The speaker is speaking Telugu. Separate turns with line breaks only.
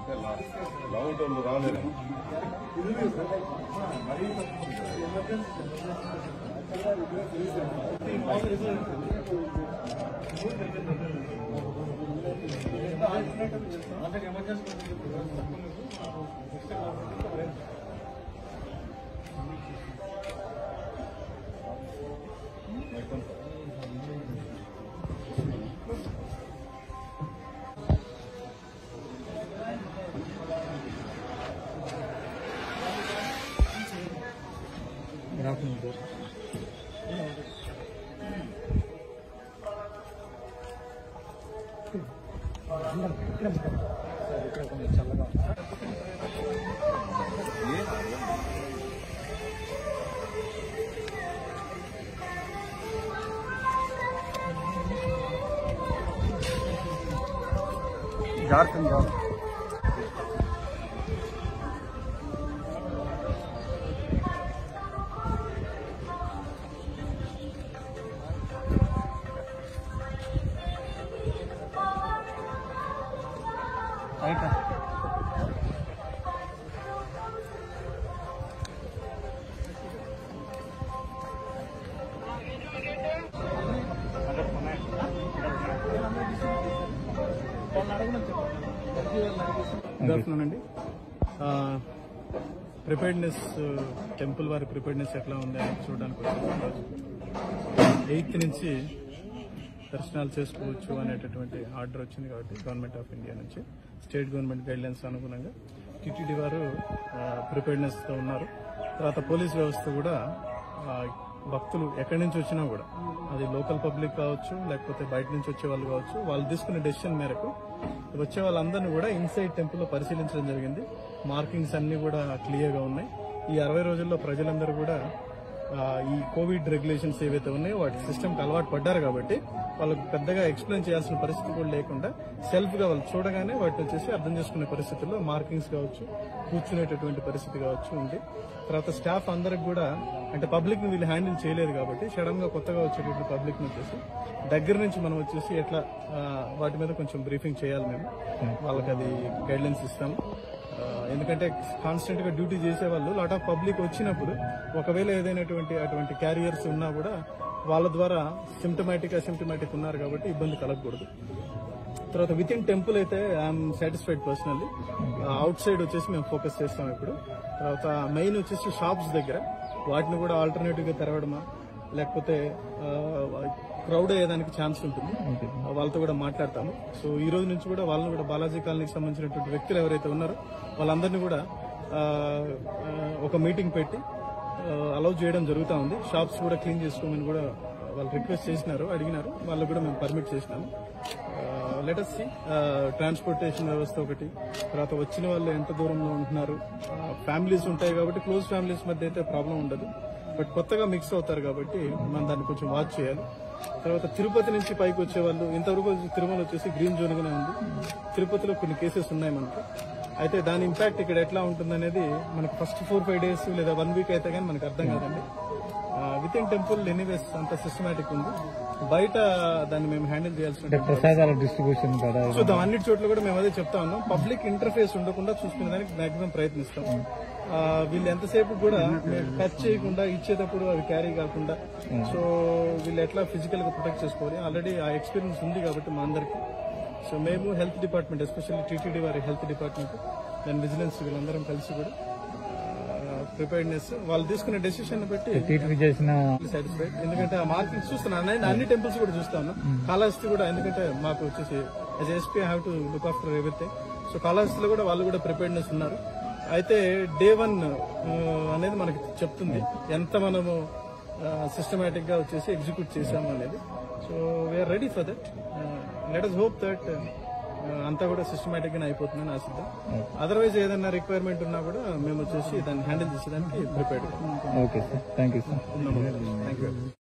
లాంగ్ టర్మ్ రాలేదు
జార్ఖండ్ రాదు రైట్
గుడ్ ఆఫ్టర్నూన్ అండి ప్రిపేర్డ్నెస్ టెంపుల్ వారి ప్రిపేర్డ్నెస్ ఎట్లా ఉంది అని చూడడానికి వచ్చాము ఎయిత్ నుంచి దర్శనాలు చేసుకోవచ్చు అనేటటువంటి ఆర్డర్ వచ్చింది కాబట్టి గవర్నమెంట్ ఆఫ్ ఇండియా నుంచి స్టేట్ గవర్నమెంట్ గైడ్లైన్స్ అనుగుణంగా టీటీడీ వారు ప్రిపేర్డ్నెస్తో ఉన్నారు తర్వాత పోలీస్ వ్యవస్థ కూడా ఆ, భక్తులు ఎక్కడి నుంచి వచ్చినా కూడా అది లోకల్ పబ్లిక్ కావచ్చు లేకపోతే బయట నుంచి వచ్చే వాళ్ళు కావచ్చు వాళ్ళు తీసుకునే డెసిషన్ మేరకు వచ్చే వాళ్ళందరినీ కూడా ఇన్సైడ్ టెంపుల్ లో పరిశీలించడం జరిగింది మార్కింగ్స్ అన్ని కూడా క్లియర్ గా ఉన్నాయి ఈ అరవై రోజుల్లో ప్రజలందరూ కూడా ఆ, ఈ కోవిడ్ రెగ్యులేషన్స్ ఏవైతే ఉన్నాయో వాటి సిస్టమ్కి అలవాటు పడ్డారు కాబట్టి వాళ్ళకు పెద్దగా ఎక్స్ప్లెయిన్ చేయాల్సిన పరిస్థితి కూడా లేకుండా సెల్ఫ్ గా వాళ్ళు చూడగానే వాటిని వచ్చేసి అర్థం చేసుకునే పరిస్థితుల్లో మార్కింగ్స్ కావచ్చు కూర్చునేటటువంటి పరిస్థితి కావచ్చు ఉంది తర్వాత స్టాఫ్ అందరికి కూడా అంటే పబ్లిక్ ని వీళ్ళు హ్యాండిల్ చేయలేదు కాబట్టి సడన్ గా కొత్తగా వచ్చేటటువంటి పబ్లిక్ ని వచ్చేసి దగ్గర నుంచి మనం వచ్చేసి ఎట్లా ఆ, వాటి మీద కొంచెం బ్రీఫింగ్ చేయాలి మేము వాళ్ళకి అది గైడ్లైన్స్ ఇస్తాము ఆ, ఎందుకంటే కాన్స్టెంట్ గా డ్యూటీ చేసే వాళ్ళు లాట్ ఆఫ్ పబ్లిక్ వచ్చినప్పుడు ఒకవేళ ఏదైనటువంటి అటువంటి క్యారియర్స్ ఉన్నా కూడా వాళ్ళ ద్వారా సిమ్టమాటిక్ అసిమ్టమాటిక్ ఉన్నారు కాబట్టి ఇబ్బంది కలగకూడదు తర్వాత విత్ ఇన్ టెంపుల్ అయితే I'm satisfied personally outside వచ్చేసి మేము ఫోకస్ చేస్తాం ఇప్పుడు తర్వాత మెయిన్ వచ్చేసి షాప్స్ దగ్గర వాటిని కూడా ఆల్టర్నేటివ్ గా తెరవడమా లేకపోతే క్రౌడ్ అయ్యేదానికి ఛాన్స్ ఉంటుంది ఆ, వాళ్ళతో కూడా మాట్లాడతాము సో ఈ రోజు నుంచి కూడా వాళ్ళని కూడా బాలాజీ కాలనీకి సంబంధించినటువంటి వ్యక్తులు ఎవరైతే ఉన్నారో వాళ్ళందరినీ కూడా ఆ, ఆ, ఒక మీటింగ్ పెట్టి అలౌ చేయడం జరుగుతూ ఉంది షాప్స్ కూడా క్లీన్ చేసుకోమని కూడా వాళ్ళు రిక్వెస్ట్ చేసినారు అడిగినారు వాళ్ళు కూడా మేము పర్మిట్ చేసినాము లెటస్ సి ట్రాన్స్పోర్టేషన్ వ్యవస్థ ఒకటి తర్వాత వచ్చిన వాళ్ళు ఎంత దూరంలో ఉంటున్నారు ఫ్యామిలీస్ ఉంటాయి కాబట్టి క్లోజ్ ఫ్యామిలీస్ మధ్య అయితే ప్రాబ్లం ఉండదు బట్ కొత్తగా మిక్స్ అవుతారు కాబట్టి మనం దాన్ని కొంచెం వాచ్ చేయాలి తర్వాత తిరుపతి నుంచి పైకి వచ్చే వాళ్ళు ఇంతవరకు వచ్చి తిరుమల వచ్చేసి గ్రీన్ జోన్ గానే ఉంది తిరుపతిలో కొన్ని కేసెస్ ఉన్నాయి మనకి అయితే దాని ఇంపాక్ట్ ఇక్కడ ఎట్లా ఉంటుందనేది మనకు ఫస్ట్ ఫోర్ ఫైవ్ డేస్ లేదా వన్ వీక్ అయితే కానీ మనకు అర్థం కాదండి విత్ ఇన్ టెంపుల్ ఎనీవేస్ అంత సిస్టమేటిక్ ఉంది బయట దాన్ని మేము హ్యాండిల్ చేయాల్సిన
ప్రసాదాల డిస్ట్రిబ్యూషన్ కదా
చూద్దాం అన్ని చోట్ల కూడా మేము అదే చెప్తా ఉన్నాం పబ్లిక్ ఇంటర్ఫేస్ ఉండకుండా చూసుకునే దానికి మాక్సిమం ప్రయత్నిస్తాం ఆ, వీళ్ళు ఎంతసేపు కూడా టచ్ చేయకుండా ఇచ్చేటప్పుడు అవి క్యారీ కాకుండా సో వీళ్ళు ఎట్లా ఫిజికల్ గా ప్రొటెక్ట్ చేసుకోవాలి ఆల్రెడీ ఆ ఎక్స్పీరియన్స్ ఉంది కాబట్టి మా అందరికి సో మేము హెల్త్ డిపార్ట్మెంట్ ఎస్పెషల్లీ టీటీడీ వారి హెల్త్ డిపార్ట్మెంట్ దాని విజిలెన్స్ వీళ్ళందరం కలిసి కూడా ప్రిపేర్డ్నెస్ వాళ్ళు తీసుకునే డెసిషన్ బట్టి
టీటీడీ చేసిన
సాటిస్ఫైడ్ ఎందుకంటే ఆ మార్కింగ్ చూస్తున్నాను నేను అన్ని టెంపుల్స్ కూడా చూస్తాను కాళహస్తి కూడా ఎందుకంటే మాకు వచ్చేసి as SP have to look after everything so కాళహస్తిలో కూడా వాళ్ళు కూడా ప్రిపేర్డ్నెస్ ఉన్నారు అయితే డే వన్ అనేది మనకి చెప్తుంది ఎంత మనము సిస్టమేటిక్ గా వచ్చేసి ఎగ్జిక్యూట్ చేసాము అనేది so we are ready for that let us hope that అంతా కూడా సిస్టమేటిక్ గానే అయిపోతుందని ఆశిద్దాం అదర్వైజ్ ఏదైనా రిక్వైర్మెంట్ ఉన్నా కూడా మేము వచ్చేసి దాన్ని హ్యాండిల్ చేసేదానికి prepared
okay sir thank you sir
thank you